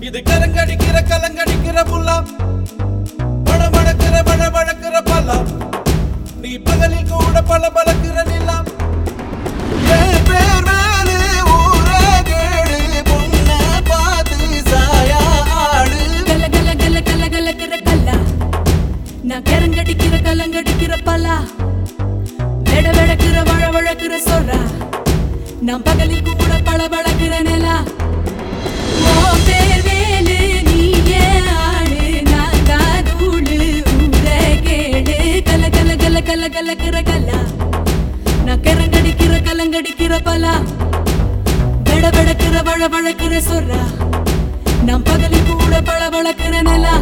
இது கரங்கடிக்கிற கலங்கடிக்கிற புல்லா பட பழக்கிற பழ பழக்கிற பல்லா நீ பகலில் கூட பல பழக்கிற நிலா என் பேர் மேலே ஊரே கேடு பொண்ணை பார்த்து சாயா ஆடு கல கல கல கல கலக்கிற கல்லா நான் கரங்கடிக்கிற கலங்கடிக்கிற பல்லா வெட வெடக்கிற வழ வழக்கிற சொல்றா நான் பகலில் கூட பள பழக்கிற நிலா ஓ பேர் வேலு நீ ஏன் ஆடு நான் காதூளு ஊரே கேடு கல கல கல கல கலக்கிற கல்லா நான் கரங்கடிக்கிற கலங்கடிக்கிற பலா வெட வெடக்கிற வழ வழக்கிற சொல்றா நான் பகலில் கூட பள பழக்கிற நிலா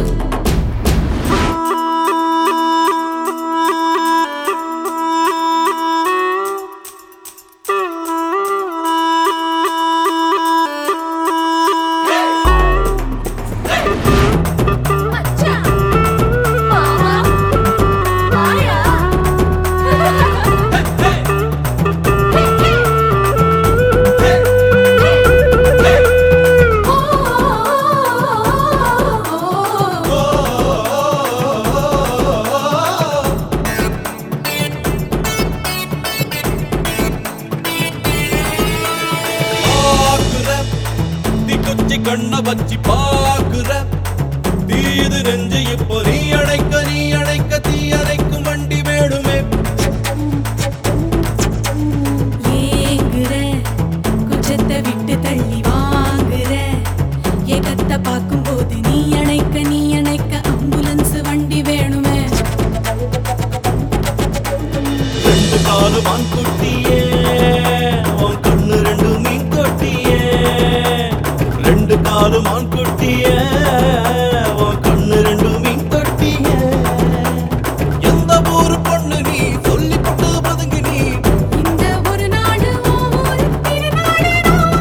மச்சான் மாமா மாயா பாக்குற தீ குச்சி கண்ண வச்சு பாக்குற தீது நெஞ்சு இப்போ நீ அடைக்க நீ அடைக்க தீ அடைக்கும் வண்டி வேணுமே ஏங்குற குஜத்தை விட்டு தள்ளி வாங்குற ஏகத்தை பார்க்கும்போது நீ அணைக்க நீ அணைக்க ஆம்புலன்ஸ் வண்டி வேணுமே ரெண்டு காலு மான் குட்டியே உன் கண்ணு ரெண்டு மீன் கொட்டியே ரெண்டு காலு மான் குட்டியே உன் கண்ணு ரெண்டு மீன் கொட்டியே எந்த ஊரு பொண்ணு நீ சொல்லி கொண்டு பதுங்கி நீ இந்த ஒரு நாடு ஒவ்வொரு திருநாடு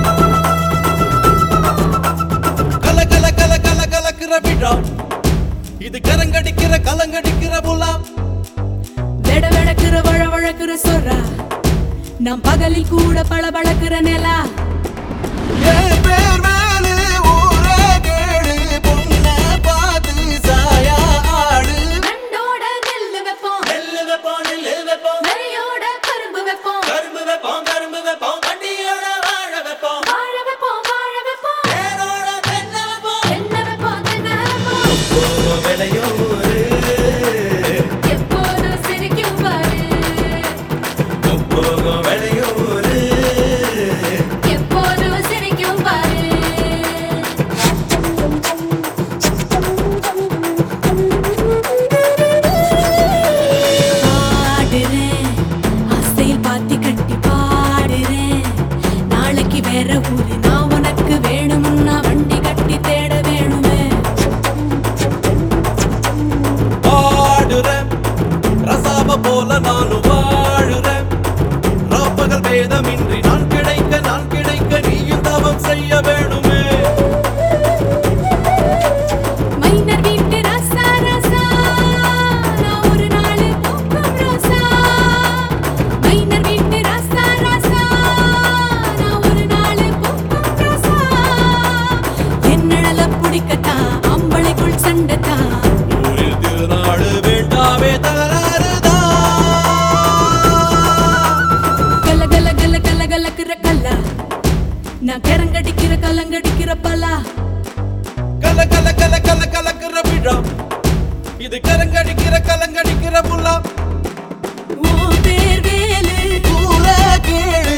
கல கல கல கல கலக்கிற விழா இது கரங்கடிக்கிற கலங்கடிக்கிற புலா வெட வெடக்கிற வழ வழக்கிற சொல்றா நான் பகலில் கூட பள பழக்கிற நிலா என் பேர் மேலே ஊரே கேடு பொண்ணை பார்த்து சாயா ஆடு கண்டோட நெல்லு வைப்போம் நெல்லு வைப்போம் நெல்லு வைப்போம் நரியோட கரும்பு வைப்போம் கரும்பு வைப்போம் கரும்பு வைப்போம் வண்டியோட வாழ வைப்போம் வாழ வைப்போம் வாழ வைப்போம் தேரோட தென்னை வைப்போம் என்ன வைப்போம் தென்னை வைப்போம் போகும் விளையும் ஊரு எப்போதும் சிரிக்கும் பாரு போகும் விளையும் ஊரு எப்போதும் சிரிக்கும் பாரு பாடுறேன் ஆசையில் பாத்தி கட்டி பாடுறேன் நாளைக்கு வேற ஊரு நான் உனக்கு வேணும்னா வண்டி கட்டி தேட வேணுமே பாடுறேன் ரசாம போல நானும் வாழுறேன் ராப்பகல் வேதமின்றி நான் கிடைக்க நான் கிடைக்க நீயும் தவம் செய்ய வேணுமே மைனர் வீட்டு ராசா ராசா நான் ஒரு நாள் பூக்கும் ரோசா மைனர் வீட்டு ராசா ராசா நான் ஒரு நாள் பூக்கும் ரோசா என்னடல பிடிக்கத்தான் அம்பளைக்குள் சண்டைத்தான் ஊரில் திருநாடு வேண்டாமே தகராறுதான் கல கல கல கல கலக்கிற கல்லா நான் கரங்கடிக்கிற கலங்கடிக்கிற பலா கல கல கல கல கலக்கிற விழா இது கரங்கடிக்கிற கலங்கடிக்கிற புல்லா ஓ பேர் வேலு ஊர கேளு